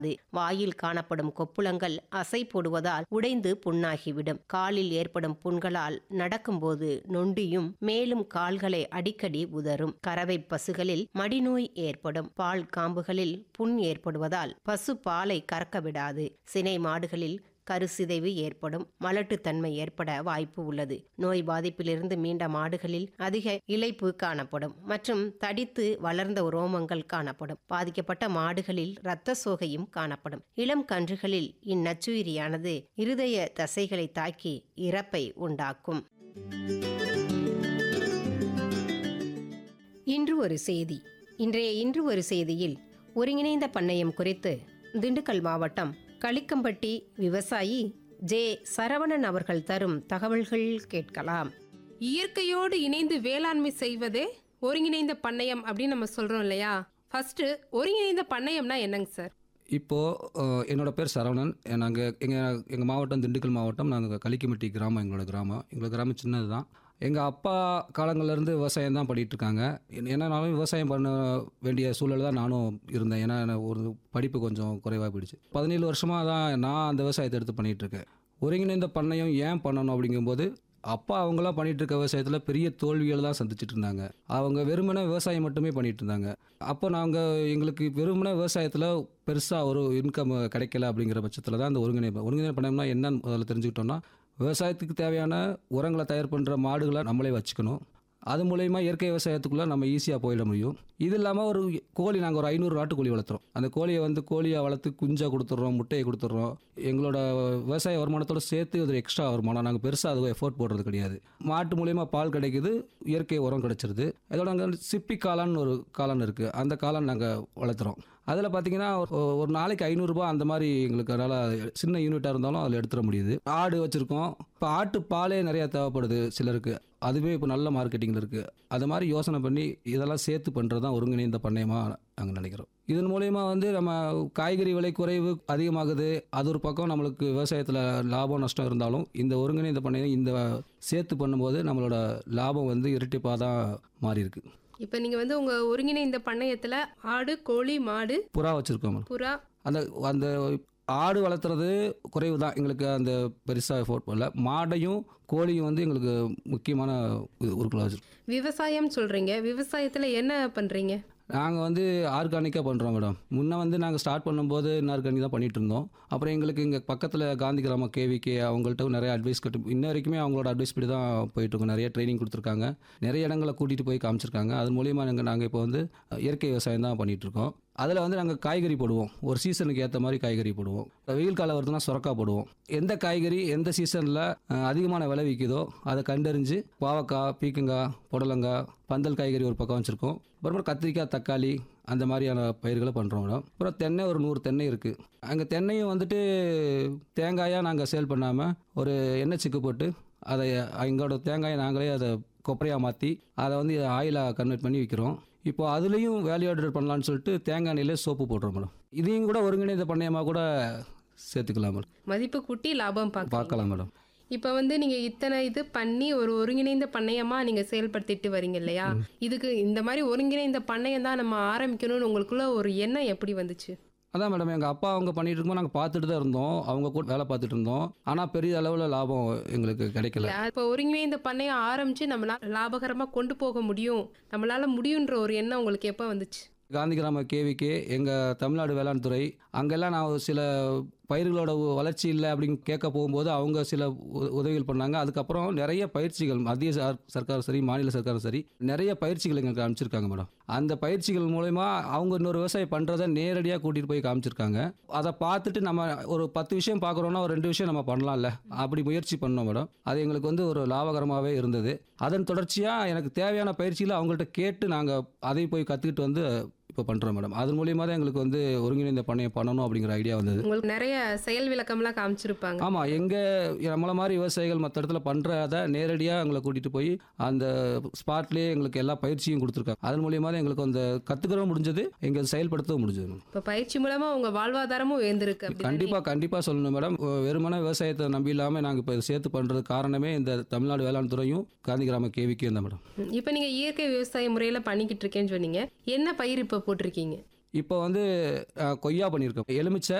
அது வாயில் காணப்படும் கொப்புளங்கள் அசை போடுவதால் உடைந்து புண்ணாகிவிடும் காலில் ஏற்படும் புண்களால் நடக்கும்போது நொண்டியும் மேலும் கால்களை அடிக்கடி உதறும் கறவை பசுகளில் மடிநோய் ஏற்படும் பால் காம்புகளில் புண் ஏற்படுவதால் பசு பாலை கறக்க விடாது சினை மாடுகளில் கருசிதைவு ஏற்படும் மலட்டுத்தன்மை ஏற்பட வாய்ப்பு உள்ளது நோய் பாதிப்பிலிருந்து மீண்ட மாடுகளில் அதிக இளைப்பு காணப்படும் மற்றும் தடித்து வளர்ந்த ரோமங்கள் காணப்படும் பாதிக்கப்பட்ட மாடுகளில் இரத்த சோகையும் காணப்படும் இளம் கன்றுகளில் இந்நச்சுயிரியானது இருதய தசைகளை தாக்கி இறப்பை உண்டாக்கும் இன்று ஒரு செய்தி இன்றைய இன்று ஒரு செய்தியில் ஒருங்கிணைந்த பண்ணையம் குறித்து திண்டுக்கல் மாவட்டம் களிக்கம்பட்டி விவசாயி ஜே சரவணன் அவர்கள் தரும் தகவல்கள் கேட்கலாம் இயற்கையோடு இணைந்து வேளாண்மை செய்வதே ஒருங்கிணைந்த பண்ணையம் அப்படின்னு நம்ம சொல்றோம் இல்லையா ஃபர்ஸ்ட் ஒருங்கிணைந்த பண்ணையம்னா என்னங்க சார் இப்போது என்னோட பேர் சரவணன் நாங்கள் எங்கள் எங்கள் மாவட்டம் திண்டுக்கல் மாவட்டம் நாங்கள் களிக்கம்பட்டி கிராமம் எங்களோட கிராமம் எங்களோட கிராமம் சின்னது தான் எங்கள் அப்பா காலங்கள்லேருந்து விவசாயம் தான் பண்ணிகிட்டு இருக்காங்க என்னன்னாலும் விவசாயம் பண்ண வேண்டிய சூழல் தான் நானும் இருந்தேன் ஏன்னா எனக்கு ஒரு படிப்பு கொஞ்சம் குறைவாக போயிடுச்சு பதினேழு வருஷமாக தான் நான் அந்த விவசாயத்தை எடுத்து பண்ணிகிட்டு இருக்கேன் ஒருங்கிணைந்த பண்ணையம் ஏன் பண்ணணும் அப்படிங்கும்போது அப்பா அவங்களாம் பண்ணிட்டு இருக்க விவசாயத்தில் பெரிய தோல்விகள் தான் சந்திச்சுட்டு இருந்தாங்க அவங்க வெறுமனே விவசாயம் மட்டுமே பண்ணிட்டு இருந்தாங்க அப்போ நாங்கள் எங்களுக்கு வெறுமனே விவசாயத்தில் பெருசாக ஒரு இன்கம் கிடைக்கல அப்படிங்கிற பட்சத்தில் தான் அந்த ஒருங்கிணைப்பு ஒருங்கிணைப்பு பண்ணோம்னா என்னன்னு முதல்ல தெரிஞ்சுக்கிட்டோம்னா விவசாயத்துக்கு தேவையான உரங்களை தயார் பண்ணுற மாடுகளை நம்மளே வச்சுக்கணும் அது மூலயமா இயற்கை விவசாயத்துக்குள்ளே நம்ம ஈஸியாக போயிட முடியும் இது இல்லாமல் ஒரு கோழி நாங்கள் ஒரு ஐநூறு நாட்டுக்கோழி வளர்த்துறோம் அந்த கோழியை வந்து கோழியை வளர்த்து குஞ்சா கொடுத்துட்றோம் முட்டையை கொடுத்துட்றோம் எங்களோட விவசாய வருமானத்தோட சேர்த்து ஒரு எக்ஸ்ட்ரா வருமானம் நாங்கள் பெருசாக அது எஃபோர்ட் போடுறது கிடையாது மாட்டு மூலயமா பால் கிடைக்குது இயற்கை உரம் கிடைச்சிருது அதோட அங்கே சிப்பி காளான்னு ஒரு காளான் இருக்குது அந்த காளான் நாங்கள் வளர்த்துறோம் அதில் பார்த்தீங்கன்னா ஒரு- ஒரு நாளைக்கு ஐநூறுரூபா அந்த மாதிரி எங்களுக்கு அதனால் சின்ன யூனிட்டாக இருந்தாலும் அதில் எடுத்துட முடியுது ஆடு வச்சுருக்கோம் இப்போ ஆட்டு பாலே நிறையா தேவைப்படுது சிலருக்கு அதுவே இப்போ நல்ல மார்க்கெட்டிங்கில் இருக்குது அது மாதிரி யோசனை பண்ணி இதெல்லாம் சேர்த்து பண்ணுறது தான் ஒருங்கிணைந்த பண்ணையமாக நாங்கள் நினைக்கிறோம் இதன் மூலயமா வந்து நம்ம காய்கறி விலை குறைவு அதிகமாகுது அது ஒரு பக்கம் நம்மளுக்கு விவசாயத்தில் லாபம் நஷ்டம் இருந்தாலும் இந்த ஒருங்கிணைந்த பண்ணையம் இந்த சேர்த்து பண்ணும்போது நம்மளோட லாபம் வந்து இரட்டிப்பாக தான் மாறி இருக்கு இப்போ நீங்க வந்து உங்க ஒருங்கிணைந்த பண்ணையத்துல ஆடு கோழி மாடு புறா வச்சுருக்கோம் மேடம் புறா அந்த அந்த ஆடு வளர்த்துறது குறைவு தான் எங்களுக்கு அந்த பெருசாக எஃபோர்ட் பண்ணல மாடையும் கோழியும் வந்து எங்களுக்கு முக்கியமான இது உருக்களாக வச்சுருக்கோம் விவசாயம் சொல்றீங்க விவசாயத்துல என்ன பண்றீங்க நாங்கள் வந்து ஆர்கானிக்காக பண்ணுறோம் மேடம் முன்ன வந்து நாங்கள் ஸ்டார்ட் பண்ணும்போது இன்ஆர்கானிக் தான் பண்ணிட்டு இருந்தோம் அப்புறம் எங்களுக்கு இங்கே பக்கத்தில் காந்தி கிராமம் கேவிகே அவங்கள்ட்ட நிறைய அட்வைஸ் கட்டு இன்ன வரைக்குமே அவங்களோட அட்வைஸ் படி தான் போயிட்டு இருக்கோம் நிறைய ட்ரைனிங் கொடுத்துருக்காங்க நிறைய இடங்களை கூட்டிகிட்டு போய் காமிச்சிருக்காங்க அது மூலியமாக நாங்கள் நாங்கள் இப்போ வந்து இயற்கை விவசாயம் தான் பண்ணிட்டு இருக்கோம் அதில் வந்து நாங்கள் காய்கறி போடுவோம் ஒரு சீசனுக்கு ஏற்ற மாதிரி காய்கறி போடுவோம் இப்ப வெயில் காலம் வருதுன்னா சுரக்காய் போடுவோம் எந்த காய்கறி எந்த சீசனில் அதிகமான விலை விற்கிதோ அதை கண்டறிஞ்சு பாவக்காய் பீக்கங்காய் புடலங்காய் பந்தல் காய்கறி ஒரு பக்கம் வச்சுருக்கோம் அப்புறமா கத்திரிக்காய் தக்காளி அந்த மாதிரியான பயிர்களை பண்ணுறோம் மேடம் அப்புறம் தென்னை ஒரு நூறு தென்னை இருக்குது அங்கே தென்னையும் வந்துட்டு தேங்காயாக நாங்கள் சேல் பண்ணாமல் ஒரு எண்ணெய் சிக்கு போட்டு அதை எங்களோட தேங்காயை நாங்களே அதை கொப்பரையாக மாற்றி அதை வந்து ஆயிலாக கன்வெர்ட் பண்ணி விற்கிறோம் இப்போ அதுலேயும் வேல்யூ ஆர்டர் பண்ணலான்னு சொல்லிட்டு தேங்காய் எண்ணெயிலே சோப்பு போடுறோம் மேடம் இதையும் கூட ஒருங்கிணைந்த பண்ணையமாக கூட சேர்த்துக்கலாம் மேடம் மதிப்பு கூட்டி லாபம் பார்க்க பார்க்கலாம் மேடம் இப்போ வந்து நீங்க இத்தனை இது பண்ணி ஒரு ஒருங்கிணைந்த பண்ணையமா நீங்க செயல்படுத்திட்டு வரீங்க இல்லையா இதுக்கு இந்த மாதிரி ஒருங்கிணைந்த பண்ணையம் தான் நம்ம ஆரம்பிக்கணும்னு உங்களுக்குள்ள ஒரு எண்ணம் எப்படி வந்துச்சு அதான் மேடம் எங்கள் அப்பா அவங்க பண்ணிட்டு இருக்கும்போது நாங்கள் பார்த்துட்டு தான் இருந்தோம் அவங்க கூட வேலை பார்த்துட்டு இருந்தோம் ஆனால் பெரிய அளவில் லாபம் எங்களுக்கு கிடைக்கல இப்போ ஒருங்கிணைந்த பண்ணையம் ஆரம்பிச்சு நம்மளால லாபகரமா கொண்டு போக முடியும் நம்மளால முடியுன்ற ஒரு எண்ணம் உங்களுக்கு எப்போ வந்துச்சு காந்தி கிராம கேவிக்கு எங்கள் தமிழ்நாடு வேளாண் துறை அங்கெல்லாம் நான் ஒரு சில பயிர்களோட உ- வளர்ச்சி இல்லை அப்படின்னு கேட்க போகும்போது அவங்க சில உ- உதவிகள் பண்ணாங்க அதுக்கப்புறம் நிறைய பயிற்சிகள் மத்திய சர்- சர்க்காரும் சரி மாநில சர்க்காரும் சரி நிறைய பயிற்சிகள் எங்களுக்கு காமிச்சிருக்காங்க மேடம் அந்த பயிற்சிகள் மூலயமா அவங்க இன்னொரு விவசாயம் பண்ணுறதை நேரடியாக கூட்டிகிட்டு போய் காமிச்சிருக்காங்க அதை பார்த்துட்டு நம்ம ஒரு பத்து விஷயம் பார்க்குறோன்னா ஒரு ரெண்டு விஷயம் நம்ம பண்ணலாம்ல அப்படி முயற்சி பண்ணோம் மேடம் அது எங்களுக்கு வந்து ஒரு லாபகரமாகவே இருந்தது அதன் தொடர்ச்சியாக எனக்கு தேவையான பயிற்சிகளை அவங்கள்ட்ட கேட்டு நாங்கள் அதை போய் கற்றுக்கிட்டு வந்து இப்போ பண்ணுறோம் மேடம் அது மூலியமாக தான் எங்களுக்கு வந்து ஒருங்கிணைந்த பண்ணையம் பண்ணணும் அப்படிங்கிற ஐடியா வந்தது உங்களுக்கு நிறைய செயல் விளக்கம்லாம் காமிச்சிருப்பாங்க ஆமாம் எங்கள் நம்மள மாதிரி விவசாயிகள் மற்ற இடத்துல பண்ணுறத நேரடியாக எங்களை கூட்டிகிட்டு போய் அந்த ஸ்பாட்லேயே எங்களுக்கு எல்லா பயிற்சியும் கொடுத்துருக்காங்க அதன் மூலியமாக தான் எங்களுக்கு அந்த கற்றுக்கிறவும் முடிஞ்சது எங்கள் செயல்படுத்தவும் முடிஞ்சது இப்போ பயிற்சி மூலமா உங்க வாழ்வாதாரமும் உயர்ந்திருக்கு அப்படி கண்டிப்பாக கண்டிப்பாக சொல்லணும் மேடம் வெறுமனே விவசாயத்தை நம்பி இல்லாமல் நாங்கள் இப்போ சேர்த்து பண்ணுறது காரணமே இந்த தமிழ்நாடு வேளாண் துறையும் காந்தி கிராம கேவிக்கும் தான் மேடம் இப்போ நீங்க இயற்கை விவசாய முறையில பண்ணிக்கிட்டு இருக்கேன்னு சொன்னீங்க என்ன பயிர் இப்போ போட்டிருக்கீங்க இப்போ வந்து அஹ், கொய்யா பண்ணியிருக்கோம் எலுமிச்சை